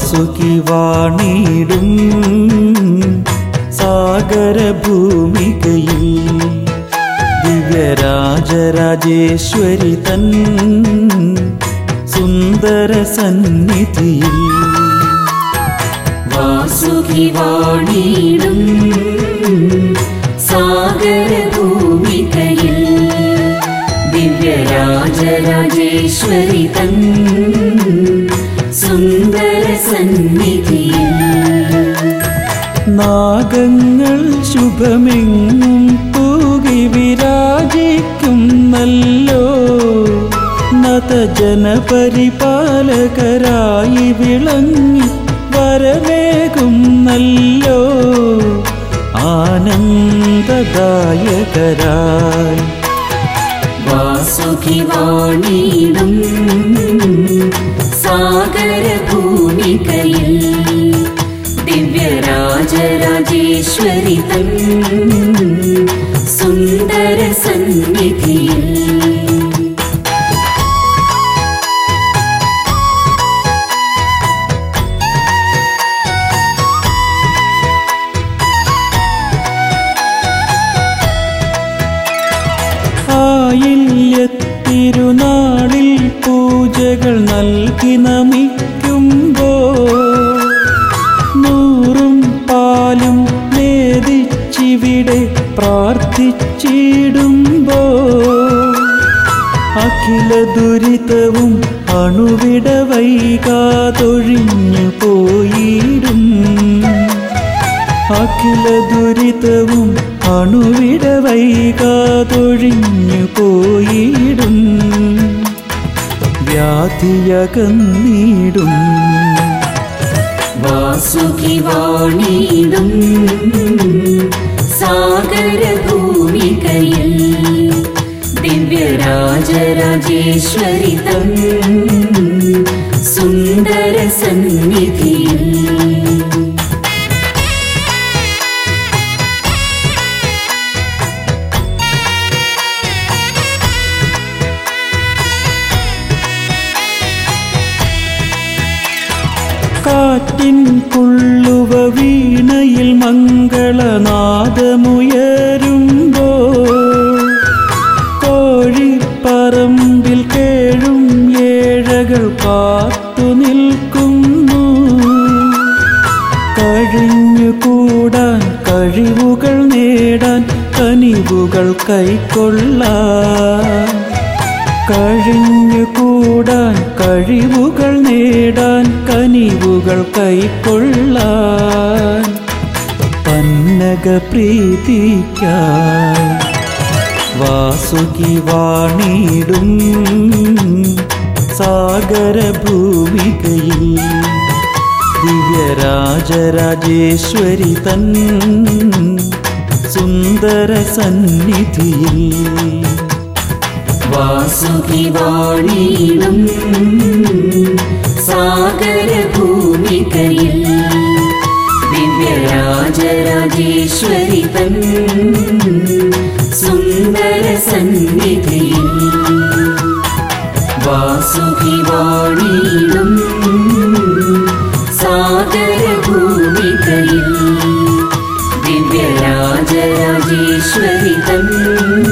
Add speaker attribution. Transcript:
Speaker 1: വാസുകി വാണിടും സാഗരഭൂമികയിൽ ദിവ്യരാജരാജേശ്വരി തൻ സുന്ദര സന്നിധിയിൽ
Speaker 2: വാസുകി വാണിടും സാഗരഭൂമികയിൽ ദിവ്യരാജരാജേശ്വരി തൻ സുന്ദര സന്നിധിയിൽ
Speaker 1: നാഗങ്ങൾ ശുഭമെങ്ങും തൂകി വിരാജിക്കും നല്ലോ നതജനപരിപാലകരായി വിളങ്ങി വരമേകും നല്ലോ ആനന്ദദായകരായി
Speaker 2: വാസുകി വാണിടും സാഗരഭൂമികയിൽ ദിവ്യരാജരാജേശ്വരി തൻ സുന്ദര സന്നിധിയിൽ
Speaker 1: ആയില്യത്തിരുനാളിൽ പൂജകൾ നൽകി നമിക്കുമ്പോ നൂറും പാലും നേദിച്ചിവിടെ പ്രാർത്ഥിച്ചിടുമ്പോ അഖില ദുരിതവും അണുവിട വൈകാതൊഴിഞ്ഞു പോയിടും അഖില ദുരിതവും അണുവിട വൈകാതൊഴിഞ്ഞു പോയിടും വ്യാധിയകന്നീടും
Speaker 2: വാസുകി വാണിടും സാഗരഭൂമികയിൽ ദിവ്യരാജരാജേശ്വരി തൻ സുന്ദര സന്നിധിയിൽ
Speaker 1: കാറ്റിൻ പുള്ളുവ വീണയിൽ മംഗളനാദമുയരുമ്പോ കോഴിപ്പറമ്പിൽ കേഴും ഏഴകൾ കാത്തു നിൽക്കുന്നു കഴിഞ്ഞുകൂടാൻ കഴിവുകൾ നേടാൻ കനിവുകൾ കൈക്കൊള്ളാൻ കഴിഞ്ഞുകൂടാൻ കഴിവുകൾ നേടാൻ കനിവുകൾ കൈക്കൊള്ളാൻ പന്നക പ്രീതിക്കായി വാസുകി വാണിടും സാഗരഭൂമികയിൽ ദിവ്യരാജരാജേശ്വരി തൻ സുന്ദര സന്നിധിയിൽ
Speaker 2: വാസുകി വാണിടും സാഗരഭൂമികയിൽ ദിവ്യരാജരാജേശ്വരി തൻ സുന്ദര സന്നിധിയിൽ വാസുകി വാണിടും സാഗരഭൂമികയിൽ ദിവ്യരാജരാജേശ്വരി തൻ